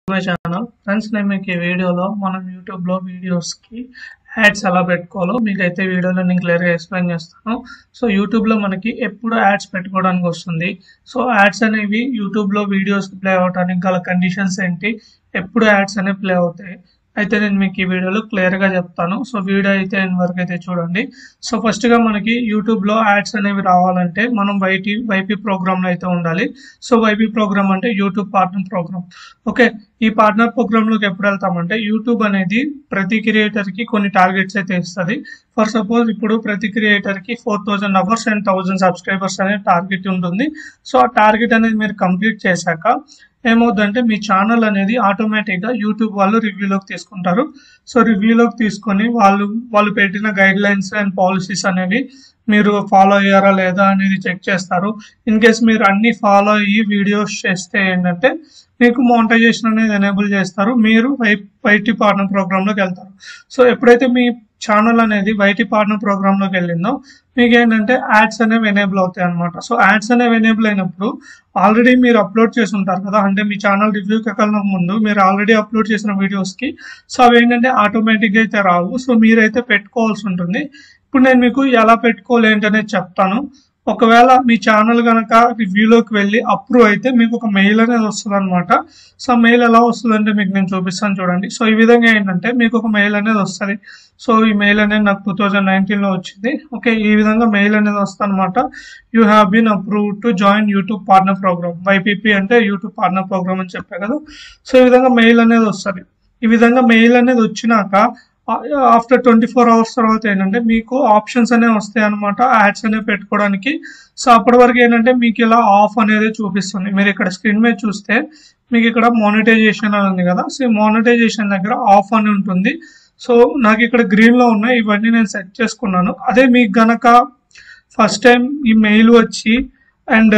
my channel friends నేను మీకు ఈ వీడియోలో మనం యూట్యూబ్లో వీడియోస్కి యాడ్స్ ఎలా పెట్టుకోవాలో మీకైతే వీడియోలో నేను క్లియర్గా ఎక్స్ప్లెయిన్ చేస్తాను సో యూట్యూబ్లో మనకి ఎప్పుడు యాడ్స్ పెట్టుకోవడానికి వస్తుంది సో యాడ్స్ అనేవి యూట్యూబ్లో వీడియోస్ ప్లే అవడానికి గల కండిషన్స్ ఏంటి ఎప్పుడు యాడ్స్ అనేవి ప్లే అవుతాయి అయితే నేను మీకు ఈ వీడియోలో క్లియర్గా చెప్తాను సో వీడియో అయితే ఎండ్ వరకు అయితే చూడండి సో ఫస్ట్గా మనకి యూట్యూబ్లో యాడ్స్ అనేవి రావాలంటే మనం వైటీ వైపీ ప్రోగ్రామ్లో అయితే ఉండాలి సో వైపీ ప్రోగ్రామ్ అంటే యూట్యూబ్ పార్ట్నర్ ప్రోగ్రామ్ ఓకే ఈ పార్ట్నర్ ప్రోగ్రామ్లోకి ఎప్పుడు వెళ్తామంటే యూట్యూబ్ అనేది ప్రతి క్రియేటర్కి కొన్ని టార్గెట్స్ అయితే ఇస్తుంది ఫర్ సపోజ్ ఇప్పుడు ప్రతి క్రియేటర్కి four thousand hours and thousand subscribers అనే టార్గెట్ ఉంటుంది సో ఆ టార్గెట్ అనేది మీరు కంప్లీట్ చేశాక ఏమవుతుందంటే మీ ఛానల్ అనేది ఆటోమేటిక్గా యూట్యూబ్ వాళ్ళు రివ్యూలోకి తీసుకుంటారు సో రివ్యూలోకి తీసుకొని వాళ్ళు వాళ్ళు పెట్టిన గైడ్ లైన్స్ అండ్ పాలసీస్ అనేవి మీరు ఫాలో అయ్యారా లేదా అనేది చెక్ చేస్తారు ఇన్ కేస్ మీరు అన్ని ఫాలో అయ్యి వీడియోస్ చేస్తే ఏంటంటే మీకు మోనిటైజేషన్ అనేది ఎనేబుల్ చేస్తారు మీరు వై వైటీ పార్ట్నర్ ప్రోగ్రాంలోకి వెళ్తారు సో ఎప్పుడైతే మీ ఛానల్ అనేది వైటీ పార్ట్నర్ ప్రోగ్రాంలోకి వెళ్ళిందో మీకు ఏంటంటే యాడ్స్ అనేవి ఎనేబుల్ అవుతాయి అనమాట సో యాడ్స్ అనేవి ఎనేబుల్ అయినప్పుడు ఆల్రెడీ మీరు అప్లోడ్ చేసి ఉంటారు కదా అంటే మీ ఛానల్ రివ్యూకి వెళ్ళక ముందు మీరు ఆల్రెడీ అప్లోడ్ చేసిన వీడియోస్కి సో అవి ఏంటంటే ఆటోమేటిక్గా అయితే రావు సో మీరైతే పెట్టుకోవాల్సి ఉంటుంది ఇప్పుడు నేను మీకు ఎలా పెట్టుకోవాలి ఏంటనేది చెప్తాను ఒకవేళ మీ ఛానల్ కనుక రివ్యూలోకి వెళ్ళి అప్రూవ్ అయితే మీకు ఒక మెయిల్ అనేది వస్తుంది అనమాట సో మెయిల్ ఎలా వస్తుందంటే మీకు నేను చూపిస్తాను చూడండి సో ఈ విధంగా ఏంటంటే మీకు ఒక మెయిల్ అనేది వస్తుంది సో ఈ మెయిల్ అనేది నాకు టూ థౌజండ్ నైన్టీన్లో వచ్చింది ఓకే ఈ విధంగా మెయిల్ అనేది వస్తుంది అనమాట you have been approve to join YouTube partner program YPP అంటే యూట్యూబ్ పార్ట్నర్ ప్రోగ్రామ్ అని చెప్పా కదా సో ఈ విధంగా మెయిల్ అనేది వస్తుంది ఈ విధంగా మెయిల్ అనేది వచ్చినాక ఆఫ్టర్ ట్వంటీ ఫోర్ అవర్స్ తర్వాత ఏంటంటే మీకు ఆప్షన్స్ అనేవి వస్తాయి అనమాట యాడ్స్ అనేవి పెట్టుకోవడానికి సో అప్పటి వరకు ఏంటంటే మీకు ఇలా ఆఫ్ అనేది చూపిస్తుంది మీరు ఇక్కడ స్క్రీన్ మీద చూస్తే మీకు ఇక్కడ మానిటైజేషన్ అని ఉంది కదా సో మానిటైజేషన్ దగ్గర ఆఫ్ అని ఉంటుంది సో నాకు ఇక్కడ గ్రీన్ లో ఉన్నాయి ఇవన్నీ నేను సెట్ చేసుకున్నాను అదే మీకు గనక ఫస్ట్ టైం ఈ మెయిల్ వచ్చి అండ్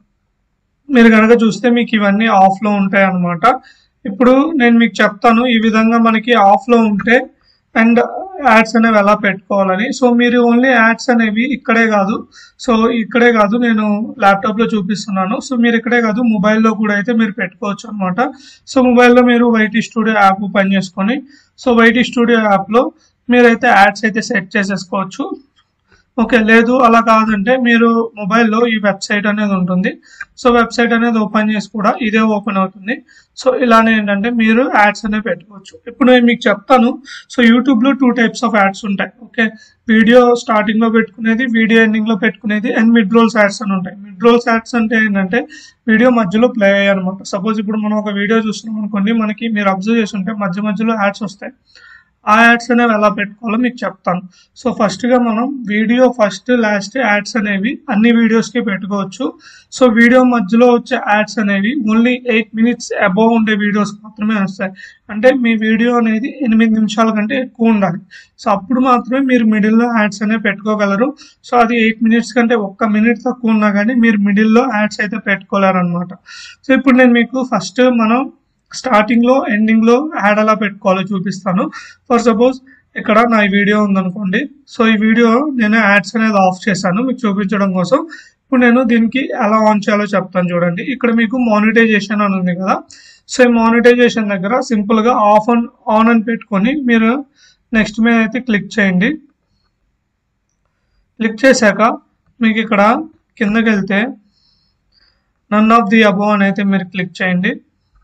మీరు కనుక చూస్తే మీకు ఇవన్నీ ఆఫ్ లో ఉంటాయి అన్నమాట ఇప్పుడు నేను మీకు చెప్తాను ఈ విధంగా మనకి ఆఫ్ లో ఉంటే అండ్ యాడ్స్ అనేవి ఎలా పెట్టుకోవాలని సో మీరు ఓన్లీ యాడ్స్ అనేవి ఇక్కడే కాదు సో ఇక్కడే కాదు నేను ల్యాప్టాప్ లో చూపిస్తున్నాను సో మీరు ఇక్కడే కాదు మొబైల్లో కూడా అయితే మీరు పెట్టుకోవచ్చు అనమాట సో మొబైల్లో మీరు వైటీ స్టూడియో యాప్ ఓపెన్ చేసుకొని సో వైటీ స్టూడియో యాప్లో మీరైతే యాడ్స్ అయితే సెట్ చేసేసుకోవచ్చు ఓకే లేదు అలా కాదంటే మీరు మొబైల్లో ఈ వెబ్సైట్ అనేది ఉంటుంది సో వెబ్సైట్ అనేది ఓపెన్ చేసి కూడా ఇదే ఓపెన్ అవుతుంది సో ఇలానే ఏంటంటే మీరు యాడ్స్ అనేవి పెట్టుకోవచ్చు ఇప్పుడు నేను మీకు చెప్తాను సో యూట్యూబ్లో టూ టైప్స్ ఆఫ్ యాడ్స్ ఉంటాయి ఓకే వీడియో స్టార్టింగ్లో పెట్టుకునేది వీడియో ఎండింగ్లో పెట్టుకునేది అండ్ మిడ్ రోల్స్ యాడ్స్ అని ఉంటాయి మిడ్ రోల్స్ యాడ్స్ అంటే ఏంటంటే వీడియో మధ్యలో ప్లే అయ్యాయి అనమాట సపోజ్ ఇప్పుడు మనం ఒక వీడియో చూస్తున్నాం అనుకోండి మనకి మీరు అబ్జర్వ్ చేసి ఉంటే మధ్య మధ్యలో యాడ్స్ వస్తాయి ఆ యాడ్స్ అనేవి ఎలా పెట్టుకోవాలో మీకు చెప్తాను సో ఫస్ట్గా మనం వీడియో ఫస్ట్ లాస్ట్ యాడ్స్ అనేవి అన్ని వీడియోస్కి పెట్టుకోవచ్చు సో వీడియో మధ్యలో వచ్చే యాడ్స్ అనేవి ఓన్లీ ఎయిట్ మినిట్స్ అబౌవ్ ఉండే వీడియోస్ మాత్రమే వస్తాయి అంటే మీ వీడియో అనేది ఎనిమిది నిమిషాల కంటే ఎక్కువ ఉండాలి సో అప్పుడు మాత్రమే మీరు మిడిల్లో యాడ్స్ అనేవి పెట్టుకోగలరు సో అది ఎయిట్ మినిట్స్ కంటే ఒక్క మినిట్ తక్కువ ఉన్నా కానీ మీరు మిడిల్లో యాడ్స్ అయితే పెట్టుకోలేరు అనమాట సో ఇప్పుడు నేను మీకు ఫస్ట్ మనం స్టార్టింగ్ లో ఎండింగ్ లో యాడ్ ఎలా పెట్టుకోవాలో చూపిస్తాను ఫర్ సపోజ్ ఇక్కడ నా ఈ వీడియో ఉందనుకోండి సో ఈ వీడియో నేను యాడ్స్ అనేది ఆఫ్ చేశాను మీకు చూపించడం కోసం ఇప్పుడు నేను దీనికి ఎలా ఆన్ చేయాలో చెప్తాను చూడండి ఇక్కడ మీకు మానిటైజేషన్ అని ఉంది కదా సో ఈ మానిటైజేషన్ దగ్గర సింపుల్ గా ఆఫ్ అండ్ ఆన్ అని పెట్టుకొని మీరు నెక్స్ట్ మీద అయితే క్లిక్ చేయండి క్లిక్ చేశాక మీకు ఇక్కడ కిందకి వెళ్తే నన్ ఆఫ్ ది అబోవ్ అని అయితే మీరు క్లిక్ చేయండి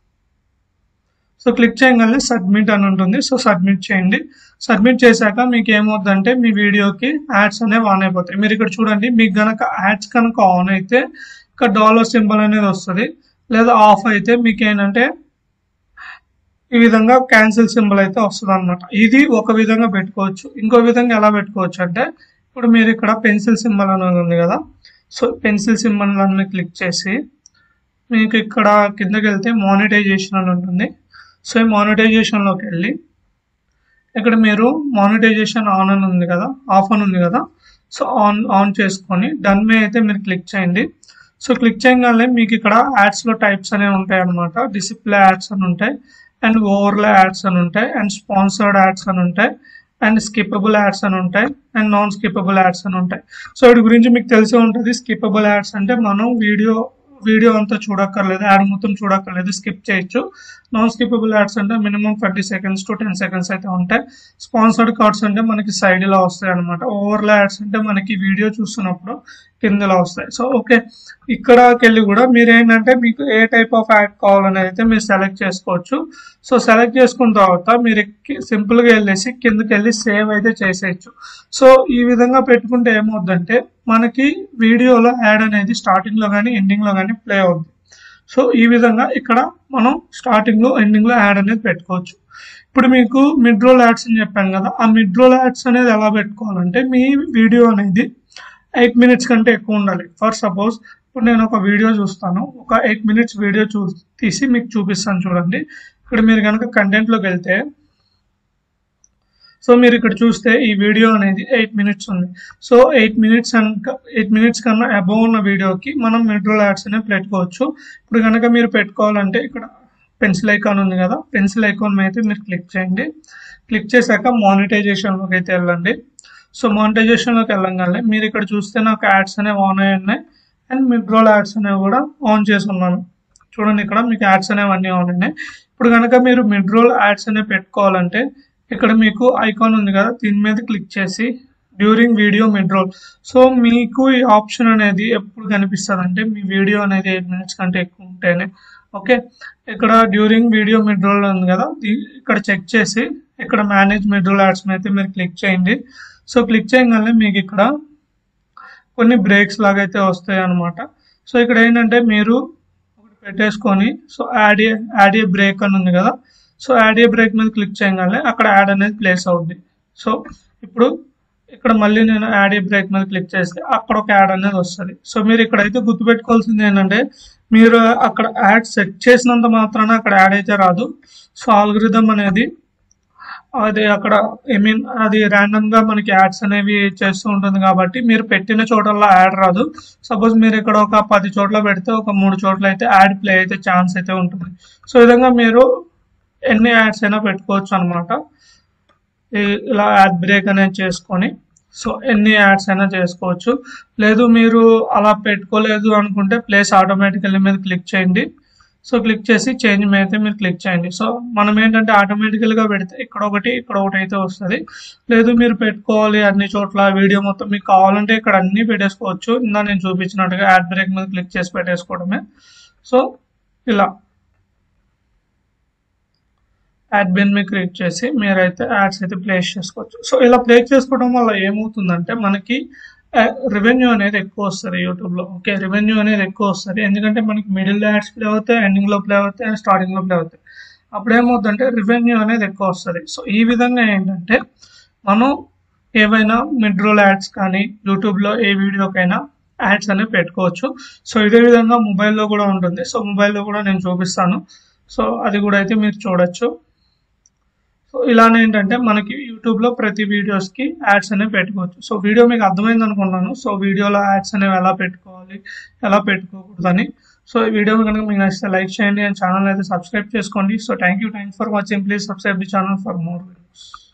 సో క్లిక్ చేయగానే సబ్మిట్ అని ఉంటుంది సో సబ్మిట్ చేయండి సబ్మిట్ చేశాక మీకు ఏమవుతుందంటే మీ వీడియోకి యాడ్స్ అనేవి ఆన్ అయిపోతాయి మీరు ఇక్కడ చూడండి మీకు గనక యాడ్స్ కనుక ఆన్ అయితే ఇక్కడ డాలర్ సింబల్ అనేది వస్తుంది లేదా ఆఫ్ అయితే మీకు ఏంటంటే ఈ విధంగా క్యాన్సిల్ సింబల్ అయితే వస్తుంది అనమాట ఇది ఒక విధంగా పెట్టుకోవచ్చు ఇంకో విధంగా ఎలా పెట్టుకోవచ్చు అంటే ఇప్పుడు మీరు ఇక్కడ పెన్సిల్ సింబల్ అనేది ఉంది కదా సో పెన్సిల్ సింబల్ అని క్లిక్ చేసి మీకు ఇక్కడ కిందకి వెళ్తే మానిటైజేషన్ అని ఉంటుంది సో ఈ మానిటైజేషన్లోకి వెళ్ళి ఇక్కడ మీరు మానిటైజేషన్ ఆన్ అని ఉంది కదా ఆఫ్ అని ఉంది కదా సో ఆన్ ఆన్ చేసుకొని డన్ మే అయితే మీరు క్లిక్ చేయండి సో క్లిక్ చేయగానే మీకు ఇక్కడ యాడ్స్లో టైప్స్ అనేవి ఉంటాయి అనమాట డిసిప్లే యాడ్స్ అని ఉంటాయి అండ్ ఓవర్లే యాడ్స్ అని ఉంటాయి అండ్ స్పాన్సర్డ్ యాడ్స్ అని ఉంటాయి అండ్ స్కిప్పబుల్ యాడ్స్ అని ఉంటాయి అండ్ నాన్ స్కిప్పబుల్ యాడ్స్ అని ఉంటాయి సో వీటి గురించి మీకు తెలిసే ఉంటుంది స్కిప్పబుల్ యాడ్స్ అంటే మనం వీడియో వీడియో అంతా చూడక్కర్లేదు యాడ్ మొత్తం చూడక్కర్లేదు స్కిప్ చేయొచ్చు నాన్ స్కిపబుల్ యాడ్స్ అంటే minimum twenty seconds to ten seconds అయితే ఉంటాయి స్పాన్సర్డ్ కార్డ్స్ అంటే మనకి సైడ్ ఇలా వస్తాయి అనమాట ఓవర్లో యాడ్స్ అంటే మనకి వీడియో చూస్తున్నప్పుడు కిందలా వస్తాయి సో ఓకే ఇక్కడకి వెళ్ళి కూడా మీరు ఏంటంటే మీకు ఏ టైప్ ఆఫ్ యాడ్ కావాలని అయితే మీరు సెలెక్ట్ చేసుకోవచ్చు సో సెలెక్ట్ చేసుకున్న తర్వాత మీరు సింపుల్గా వెళ్ళేసి కిందకి వెళ్ళి సేవ్ అయితే చేసేయచ్చు సో ఈ విధంగా పెట్టుకుంటే ఏమవుద్దంటే మనకి వీడియోలో యాడ్ అనేది స్టార్టింగ్లో కానీ ఎండింగ్లో కానీ ప్లే అవుద్ది సో ఈ విధంగా ఇక్కడ మనం స్టార్టింగ్లో ఎండింగ్లో యాడ్ అనేది పెట్టుకోవచ్చు ఇప్పుడు మీకు మిడ్ రోల్ యాడ్స్ అని చెప్పాను కదా ఆ మిడ్ రోల్ యాడ్స్ అనేది ఎలా పెట్టుకోవాలంటే మీ వీడియో అనేది ఎయిట్ మినిట్స్ కంటే ఎక్కువ ఉండాలి ఫర్ సపోజ్ ఇప్పుడు నేను ఒక వీడియో చూస్తాను ఒక ఎయిట్ మినిట్స్ వీడియో చూ తీసి మీకు చూపిస్తాను చూడండి ఇక్కడ మీరు కనుక కంటెంట్లోకి వెళ్తే సో మీరు ఇక్కడ చూస్తే ఈ వీడియో అనేది ఎయిట్ మినిట్స్ ఉంది so eight minutes and eight minutes కన్నా అబవ్ ఉన్న వీడియోకి మనం మిడ్రోల్ యాడ్స్ అనేవి పెట్టుకోవచ్చు ఇప్పుడు కనుక మీరు పెట్టుకోవాలంటే ఇక్కడ పెన్సిల్ ఐకాన్ ఉంది కదా పెన్సిల్ ఐకాన్ అయితే మీరు క్లిక్ చేయండి క్లిక్ చేశాక మానిటైజేషన్లోకి అయితే వెళ్ళండి సో మానిటైజేషన్లోకి వెళ్ళంగానే మీరు ఇక్కడ చూస్తే నాకు యాడ్స్ అనేవి ఆన్ అయి ఉన్నాయి అండ్ మిడ్రోల్ యాడ్స్ అనేవి కూడా ఆన్ చేసి ఉన్నాను చూడండి ఇక్కడ మీకు యాడ్స్ అనేవి అన్నీ ఆన్ ఉన్నాయి ఇప్పుడు కనుక మీరు మిడ్రోల్ యాడ్స్ అనేవి పెట్టుకోవాలంటే ఇక్కడ మీకు ఐకాన్ ఉంది కదా దీని మీద క్లిక్ చేసి during video mid roll so మీకు ఈ ఆప్షన్ అనేది ఎప్పుడు కనిపిస్తుంది అంటే మీ వీడియో అనేది ఎయిట్ మినిట్స్ కంటే ఎక్కువ ఉంటేనే ఓకే ఇక్కడ డ్యూరింగ్ వీడియో మిడ్ రోల్ ఉంది కదా దీ- ఇక్కడ చెక్ చేసి ఇక్కడ మేనేజ్ మిడ్ రోల్ యాడ్స్ అయితే మీరు క్లిక్ చేయండి సో క్లిక్ చేయగానే మీకు ఇక్కడ కొన్ని బ్రేక్స్ లాగా అయితే వస్తాయి అనమాట సో ఇక్కడ ఏంటంటే మీరు ఒకటి పెట్టేసుకొని so ad a ad a break అని ఉంది కదా సో యాడ్ ఏ బ్రేక్ మీద క్లిక్ చేయగానే అక్కడ యాడ్ అనేది ప్లేస్ అవుద్ది సో ఇప్పుడు ఇక్కడ మళ్ళీ నేను యాడ్ ఏ బ్రేక్ మీద క్లిక్ చేస్తే అక్కడ ఒక యాడ్ అనేది వస్తుంది సో మీరు ఇక్కడైతే గుర్తుపెట్టుకోవాల్సింది ఏంటంటే మీరు అక్కడ యాడ్ సెట్ చేసినంత మాత్రాన అక్కడ యాడ్ అయితే రాదు సో ఆల్గరిథం అనేది అది అక్కడ ఐ మీన్ అది ర్యాండమ్ గా మనకి యాడ్స్ అనేవి చేస్తూ ఉంటుంది కాబట్టి మీరు పెట్టిన చోటల్లో యాడ్ రాదు సపోజ్ మీరు ఇక్కడ ఒక పది చోట్ల పెడితే ఒక మూడు చోట్ల అయితే యాడ్ ప్లే అయితే ఛాన్స్ అయితే ఉంటుంది సో ఈ విధంగా మీరు ఎన్ని యాడ్స్ అయినా పెట్టుకోవచ్చు అనమాట ఇలా యాడ్ బ్రేక్ అనేది చేసుకొని సో ఎన్ని యాడ్స్ అయినా చేసుకోవచ్చు లేదు మీరు అలా పెట్టుకోలేదు అనుకుంటే ప్లేస్ ఆటోమేటికల్లీ మీద క్లిక్ చేయండి సో క్లిక్ చేసి చేంజ్ మీద అయితే మీరు క్లిక్ చేయండి సో మనం ఏంటంటే ఆటోమేటికల్గా పెడితే ఇక్కడ ఒకటి ఇక్కడ ఒకటి అయితే వస్తుంది లేదు మీరు పెట్టుకోవాలి అన్ని చోట్ల వీడియో మొత్తం మీకు కావాలంటే ఇక్కడ అన్ని పెట్టేసుకోవచ్చు ఇందా నేను చూపించినట్టుగా యాడ్ బ్రేక్ మీద క్లిక్ చేసి పెట్టేసుకోవడమే సో ఇలా యాడ్ బిన్ మీ క్రియేట్ చేసి మీరైతే యాడ్స్ అయితే ప్లేస్ చేసుకోవచ్చు సో ఇలా ప్లేస్ చేసుకోవడం వల్ల ఏమవుతుందంటే మనకి రెవెన్యూ అనేది ఎక్కువ వస్తుంది యూట్యూబ్లో ఓకే రెవెన్యూ అనేది ఎక్కువ వస్తుంది ఎందుకంటే మనకి మిడిల్ యాడ్స్ ప్లే అవుతాయి ఎండింగ్లో ప్లే అవుతాయి అండ్ స్టార్టింగ్లో ప్లే అవుతాయి అప్పుడు ఏమవుతుందంటే రెవెన్యూ అనేది ఎక్కువ వస్తుంది సో ఈ విధంగా ఏంటంటే మనం ఏవైనా మిడ్ రోల్ యాడ్స్ కానీ యూట్యూబ్లో ఏ వీడియోకైనా యాడ్స్ అనేవి పెట్టుకోవచ్చు సో ఇదే విధంగా మొబైల్లో కూడా ఉంటుంది సో మొబైల్లో కూడా నేను చూపిస్తాను సో అది కూడా అయితే మీరు చూడొచ్చు సో ఇలానే ఏంటంటే మనకి యూట్యూబ్లో ప్రతి వీడియోస్కి యాడ్స్ అనేవి పెట్టుకోవచ్చు సో వీడియో మీకు అర్థమైంది అనుకున్నాను సో వీడియోలో యాడ్స్ అనేవి ఎలా పెట్టుకోవాలి ఎలా పెట్టుకోకూడదని సో ఈ వీడియో కనుక మీకు నచ్చితే లైక్ చేయండి అండ్ ఛానల్ అయితే సబ్స్క్రైబ్ చేసుకోండి so thank you thanks for watching please subscribe the channel for more videos